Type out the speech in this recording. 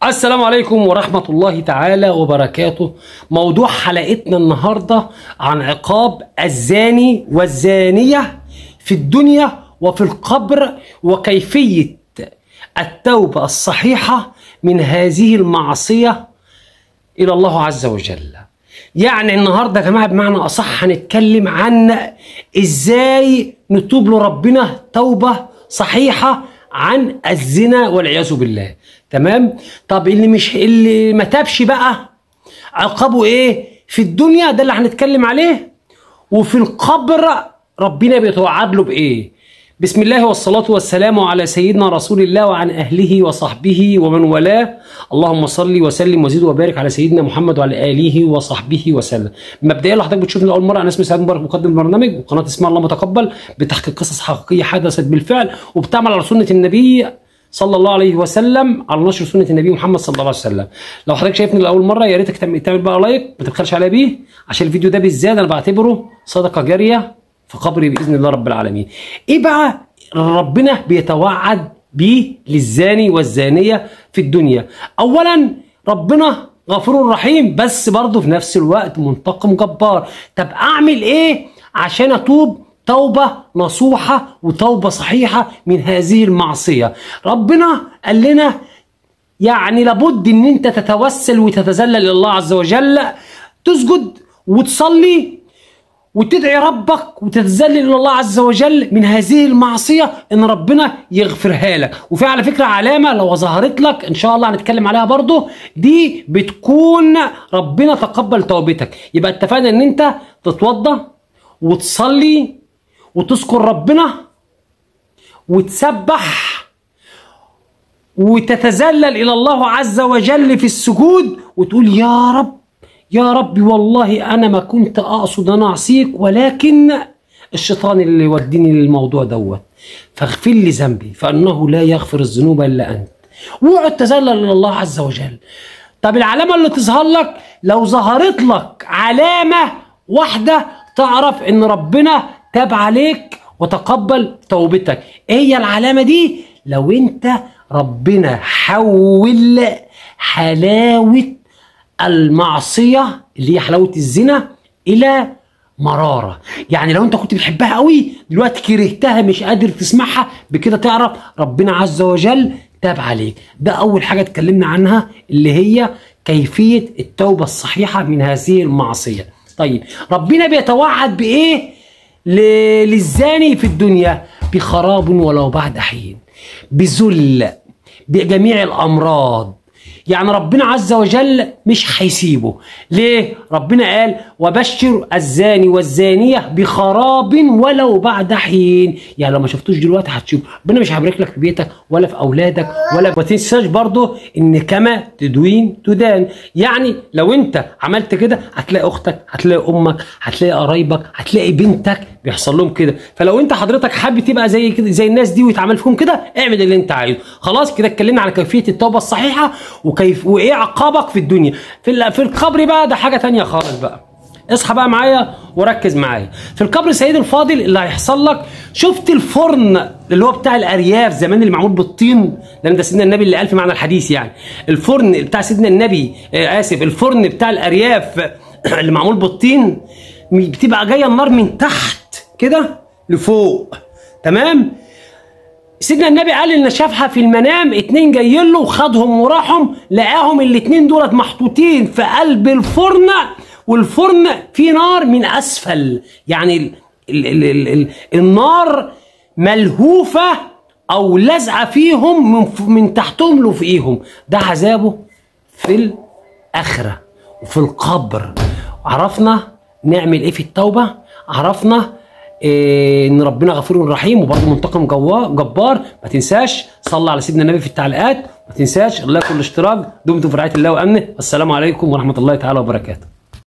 السلام عليكم ورحمة الله تعالى وبركاته موضوع حلقتنا النهاردة عن عقاب الزاني والزانية في الدنيا وفي القبر وكيفية التوبة الصحيحة من هذه المعصية إلى الله عز وجل يعني النهاردة يا جماعة بمعنى أصح هنتكلم عن إزاي نتوب لربنا توبة صحيحة عن الزنا والعياذ بالله تمام طب اللي مش اللي ما تابش بقى عقابه ايه في الدنيا ده اللي هنتكلم عليه وفي القبر ربنا بيتوعد له بايه بسم الله والصلاة والسلام على سيدنا رسول الله وعن أهله وصحبه ومن والاه اللهم صل وسلم وزد وبارك على سيدنا محمد وعلى آله وصحبه وسلم مبدئيا لو حضرتك بتشوفني لأول مرة أنا اسمي سعيد مبارك مقدم البرنامج وقناة اسمها الله متقبل بتحقيق قصص حقيقية حدثت بالفعل وبتعمل على سنة النبي صلى الله عليه وسلم على نشر سنه النبي محمد صلى الله عليه وسلم لو حضرتك شايفني لاول مره يا ريتك تعمل تعمل بقى لايك ما تبخلش عليا بيه عشان الفيديو ده بالذات انا بعتبره صدقه جاريه في قبري باذن الله رب العالمين ايه بقى ربنا بيتوعد بيه للزاني والزانيه في الدنيا اولا ربنا غفور رحيم بس برضه في نفس الوقت منتقم جبار طب اعمل ايه عشان اتوب توبة نصوحة وتوبة صحيحة من هذه المعصية ربنا قال لنا يعني لابد ان انت تتوسل وتتذلل الى الله عز وجل تسجد وتصلي وتدعي ربك وتتذلل الى الله عز وجل من هذه المعصيه ان ربنا يغفرها لك وفي على فكره علامه لو ظهرت لك ان شاء الله هنتكلم عليها برضو دي بتكون ربنا تقبل توبتك يبقى اتفقنا ان انت تتوضى وتصلي وتذكر ربنا وتسبح وتتذلل الى الله عز وجل في السجود وتقول يا رب يا رب والله انا ما كنت اقصد ان اعصيك ولكن الشيطان اللي وديني للموضوع دوت فاغفر لي ذنبي فانه لا يغفر الذنوب الا انت واقعد تذلل الى الله عز وجل طب العلامه اللي تظهر لك لو ظهرت لك علامه واحده تعرف ان ربنا تاب عليك وتقبل توبتك ايه هي العلامه دي لو انت ربنا حول حلاوه المعصيه اللي هي حلاوه الزنا الى مراره يعني لو انت كنت بتحبها قوي دلوقتي كرهتها مش قادر تسمعها بكده تعرف ربنا عز وجل تاب عليك ده اول حاجه اتكلمنا عنها اللي هي كيفيه التوبه الصحيحه من هذه المعصيه طيب ربنا بيتوعد بايه للزاني في الدنيا بخراب ولو بعد حين بذل بجميع الامراض يعني ربنا عز وجل مش هيسيبه ليه ربنا قال وبشر الزاني والزانية بخراب ولو بعد حين يعني لو ما شفتوش دلوقتي هتشوف ربنا مش هيبارك لك في بيتك ولا في اولادك ولا ما تنساش برضه ان كما تدوين تدان يعني لو انت عملت كده هتلاقي اختك هتلاقي امك هتلاقي قرايبك هتلاقي بنتك بيحصل لهم كده فلو انت حضرتك حابب تبقى زي كده زي الناس دي ويتعمل فيهم كده اعمل اللي انت عايزه خلاص كده اتكلمنا على كيفيه التوبه الصحيحه وكيف وايه عقابك في الدنيا في في القبر بقى ده حاجه تانية خالص بقى اصحى بقى معايا وركز معايا في القبر سيد الفاضل اللي هيحصل لك شفت الفرن اللي هو بتاع الارياف زمان اللي معمول بالطين لان ده سيدنا النبي اللي قال في معنى الحديث يعني الفرن بتاع سيدنا النبي آه اسف الفرن بتاع الارياف اللي معمول بالطين بتبقى جايه النار من تحت كده لفوق تمام سيدنا النبي قال ان شافها في المنام اتنين جايين له وخدهم وراحهم لقاهم الاتنين دولت محطوطين في قلب الفرن والفرن فيه نار من اسفل يعني ال ال ال ال ال النار ملهوفه او لازقه فيهم من, من تحتهم لفوقيهم ده عذابه في الاخره وفي القبر عرفنا نعمل ايه في التوبه عرفنا إيه ان ربنا غفور رحيم وبرضه منتقم جبار ما تنساش صلى على سيدنا النبي في التعليقات ما تنساش الله يكون الاشتراك دمتم في رعايه الله وامنه السلام عليكم ورحمه الله تعالى وبركاته